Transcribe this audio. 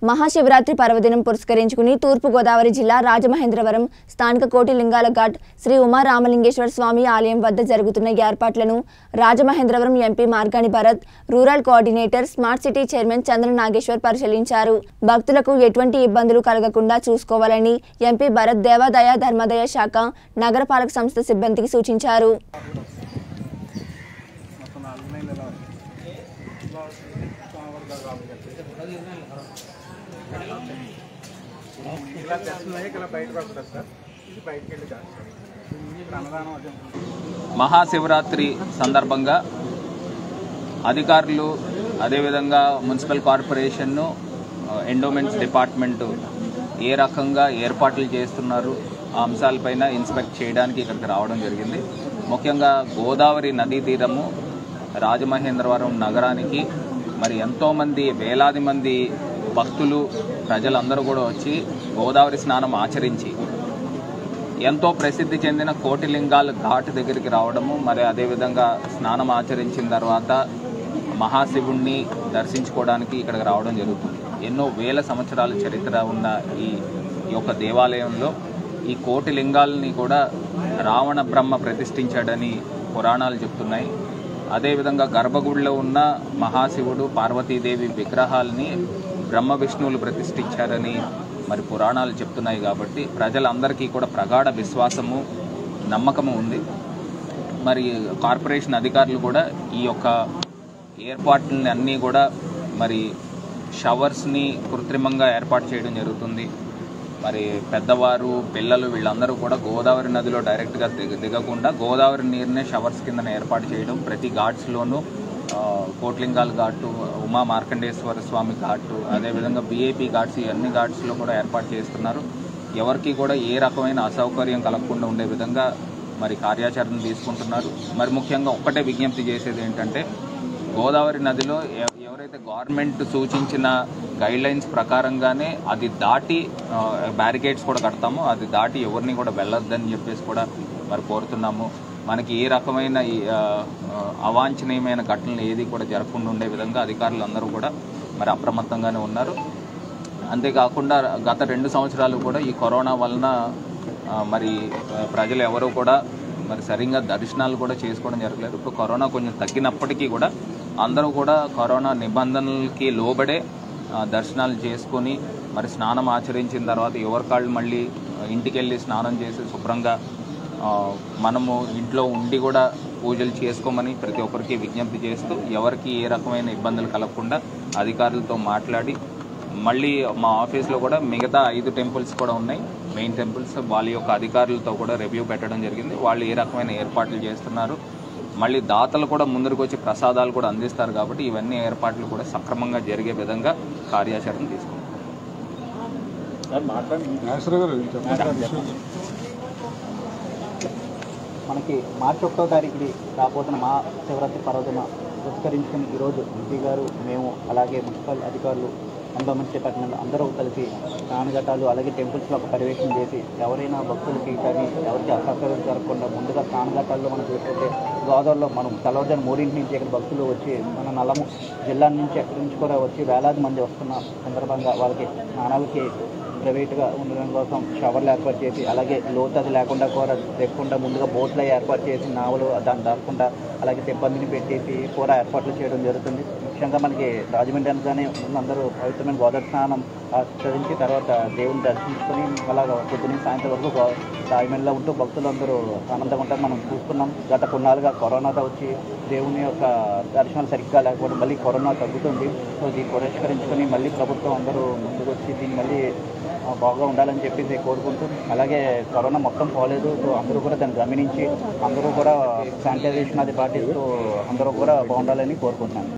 మహాశివరాత్రి పర్వదినం పురస్కరించుకుని తూర్పుగోదావరి జిల్లా రాజమహేంద్రవరం స్థానిక కోటిలింగాల ఘాట్ శ్రీ ఉమా రామలింగేశ్వర స్వామి ఆలయం వద్ద జరుగుతున్న ఏర్పాట్లను Rajamahendravaram MP Margani Bharat rural coordinator smart city chairman Chandra Nageswar పరిశీలించారు భక్తులకు ఎటువంటి ఇబ్బందులు కలగకుండా చూసుకోవాలని ఎంపీ భరత్ దేవాదాయ ధర్మాదాయ శాఖ నగరపాలక సంస్థ సిబ్బందికి సూచించారు మొత్తం నాలుగు నెలలు ఎలా ఇలా తెస్తున్నాయి ఇలా బయటకు వస్తారు సార్ ఇది బయటకు వెళ్ళి కాదు సార్ ఇప్పుడు అన్నదానం అది ఉంటుంది. మహాశివరాత్రి సందర్భంగా అధికారులు అదేవిధంగా మున్సిపల్ కార్పొరేషన్ను ఎండోమెంట్స్ డిపార్ట్మెంటు ఏ రకంగా ఏర్పాట్లు చేస్తున్నారు ఆ అంశాలపైన ఇన్స్పెక్ట్ చేయడానికి ఇక్కడికి రావడం జరిగింది ముఖ్యంగా గోదావరి నదీ తీరము రాజమహేంద్రవరం నగరానికి మరి ఎంతోమంది వేలాది మంది భక్తులు ప్రజలందరూ కూడా వచ్చి గోదావరి స్నానం ఆచరించి ఎంతో ప్రసిద్ధి చెందిన కోటిలింగాల ఘాట్ దగ్గరికి రావడము మరి అదేవిధంగా స్నానం ఆచరించిన తర్వాత మహాశివుణ్ణి దర్శించుకోవడానికి ఇక్కడికి రావడం జరుగుతుంది ఎన్నో వేల సంవత్సరాల చరిత్ర ఉన్న ఈ ఈ యొక్క దేవాలయంలో ఈ కోటి లింగాలని కూడా రావణ బ్రహ్మ ప్రతిష్ఠించాడని పురాణాలు చెప్తున్నాయి అదేవిధంగా గర్భగుడిలో ఉన్న మహాశివుడు పార్వతీదేవి విగ్రహాలని బ్రహ్మ విష్ణువులు ప్రతిష్ఠించారని మరి పురాణాలు చెప్తున్నాయి కాబట్టి ప్రజలందరికీ కూడా ప్రగాఢ విశ్వాసము నమ్మకము ఉంది మరి కార్పొరేషన్ అధికారులు కూడా ఈ యొక్క ఏర్పాట్లని అన్నీ కూడా మరి షవర్స్ని కృత్రిమంగా ఏర్పాటు చేయడం జరుగుతుంది మరి పెద్దవారు పిల్లలు వీళ్ళందరూ కూడా గోదావరి నదిలో డైరెక్ట్గా దిగ దిగకుండా గోదావరి నీరునే షవర్స్ కింద ఏర్పాటు చేయడం ప్రతి ఘాట్స్లోనూ ఆ, కోట్లింగాల్ ఘాటు ఉమా మార్కండేశ్వర స్వామి ఘాటు అదేవిధంగా బీఏపీ ఘాట్స్ ఈ అన్ని ఘాట్స్లో కూడా ఏర్పాటు చేస్తున్నారు ఎవరికి కూడా ఏ రకమైన అసౌకర్యం కలగకుండా ఉండే విధంగా మరి కార్యాచరణ తీసుకుంటున్నారు మరి ముఖ్యంగా ఒక్కటే విజ్ఞప్తి చేసేది ఏంటంటే గోదావరి నదిలో ఎ- ఎవరైతే గవర్నమెంట్ సూచించిన గైడ్ లైన్స్ ప్రకారంగానే అది దాటి బ్యారికేడ్స్ కూడా కడతామో అది దాటి ఎవరిని కూడా వెళ్ళొద్దని చెప్పేసి కూడా మరి కోరుతున్నాము మనకి ఏ రకమైన ఈ, ఆ, ఆ, అవాంఛనీయమైన ఘటనలు ఏది కూడా జరగకుండా ఉండే విధంగా అధికారులు అందరూ కూడా మరి అప్రమత్తంగానే ఉన్నారు అంతేకాకుండా గత రెండు సంవత్సరాలు కూడా ఈ కరోనా వలన ఆ, మరి ఆ, ప్రజలు ఎవరు కూడా మరి సరిగ్గా దర్శనాలు కూడా చేసుకోవడం జరగలేదు ఇప్పుడు కరోనా కొంచెం తగ్గినప్పటికీ కూడా అందరూ కూడా కరోనా నిబంధనలకి లోబడే ఆ, దర్శనాలు చేసుకొని మరి స్నానం ఆచరించిన తర్వాత ఎవరి కాళ్ళు మళ్ళీ ఆ, ఇంటికి వెళ్ళి స్నానం చేసి శుభ్రంగా ఆ, మనము ఇంట్లో ఉండి కూడా పూజలు చేసుకోమని ప్రతి ఒక్కరికి విజ్ఞప్తి చేస్తూ ఎవరికి ఏ రకమైన ఇబ్బందులు కలగకుండా అధికారులతో మాట్లాడి మళ్ళీ మా ఆఫీస్లో కూడా మిగతా ఐదు టెంపుల్స్ కూడా ఉన్నాయి మెయిన్ టెంపుల్స్ వాళ్ళ యొక్క అధికారులతో కూడా రివ్యూ పెట్టడం జరిగింది వాళ్ళు ఏ రకమైన ఏర్పాట్లు చేస్తున్నారు మళ్ళీ దాతలు కూడా ముందరకు వచ్చి ప్రసాదాలు కూడా అందిస్తారు కాబట్టి ఇవన్నీ ఏర్పాట్లు కూడా సక్రమంగా జరిగే విధంగా కార్యాచరణ తీసుకుంటాం మనకి మార్చి ఒకటో తారీఖుని రాబోతున్న మా శివరాత్రి పర్వదిన పురస్కరించుకుని ఈరోజు ఎంపీ గారు మేము అలాగే మున్సిపల్ అధికారులు ఎండోమెంట్ డిపార్ట్మెంట్ అందరూ కలిసి స్నానఘట్టాలు అలాగే టెంపుల్స్లో ఒక పర్యవేక్షణ చేసి ఎవరైనా భక్తులకి కానీ ఎవరికి అసౌకర్యం జరగకుండా ముందుగా స్నానఘట్టాల్లో మనం చూసుకుంటే గోదావరిలో మనం తెల్లవారుజాము మూడింటి నుంచి ఇక్కడ భక్తులు వచ్చి మన నల్లము జిల్లా నుంచి ఎక్కడి నుంచి కూడా వచ్చి వేలాది మంది వస్తున్న సందర్భంగా వాళ్ళకి స్నానాలకి ప్రైవేట్గా ఉండడం కోసం షవర్లు ఏర్పాటు చేసి అలాగే లోతు అది లేకుండా కూడా లేకుండా ముందుగా బోట్లు అవి ఏర్పాటు చేసి నావలు దాన్ని దాక్కుండా అలాగే సిబ్బందిని పెట్టేసి కూడా ఏర్పాట్లు చేయడం జరుగుతుంది ముఖ్యంగా మనకి రాజమండ్రి అనగానే ముందు అందరూ పవిత్రమైన గోదావరి స్నానం ఆచరించి తర్వాత దేవుని దర్శించుకొని అలాగా పొద్దున్న సాయంత్రం వరకు గో- రాజమండ్రిలో ఉంటూ భక్తులందరూ ఆనందంగా ఉంటారు మనం చూస్తున్నాం గత కొన్నాళ్ళుగా కరోనాతో వచ్చి దేవుని యొక్క దర్శనాలు సరిగ్గా లేకపోతే మళ్ళీ కరోనా తగ్గుతుంది సో ఇది పురస్కరించుకొని మళ్ళీ ప్రభుత్వం అందరూ ముందుకు వచ్చి దీన్ని మళ్ళీ ఆ, బాగా ఉండాలని చెప్పేసి కోరుకుంటూ అలాగే కరోనా మొత్తం పోలేదు సో అందరూ కూడా దాన్ని గమనించి అందరూ కూడా శానిటైజేషన్ అది పాటిస్తూ అందరూ కూడా బాగుండాలని కోరుకుంటున్నాను